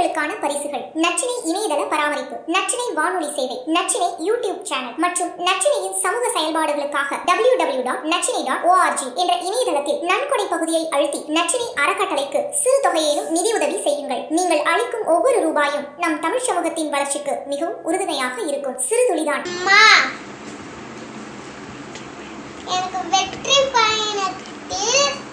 உங்களுக்கான பரிசுகள் நச்சினை இணையதள பராமரிப்பு நச்சினை வானொலி சேவை நச்சினை யூடியூப் சேனல் மற்றும் நச்சினையின் சமூக செயல்பாடுகளுக்காக W W dot Nachinai dot ORG என்ற இணையதளத்தில் நன்கொடை பகுதியை அழுத்தி நச்சினை அறக்கட்டளைக்கு சிறு தொகையேனும் நிதி உதவி செய்யுங்கள் நீங்கள் அளிக்கும் ஒவ்வொரு ரூபாயும் நம் தமிழ் சமூகத்தின் வளர்ச்சிக்கு மிகவும் உறுதுணையாக இருக்கும் சிறு துளிதான் அம்மா எனக்கு வெற்றி பயணத்தில்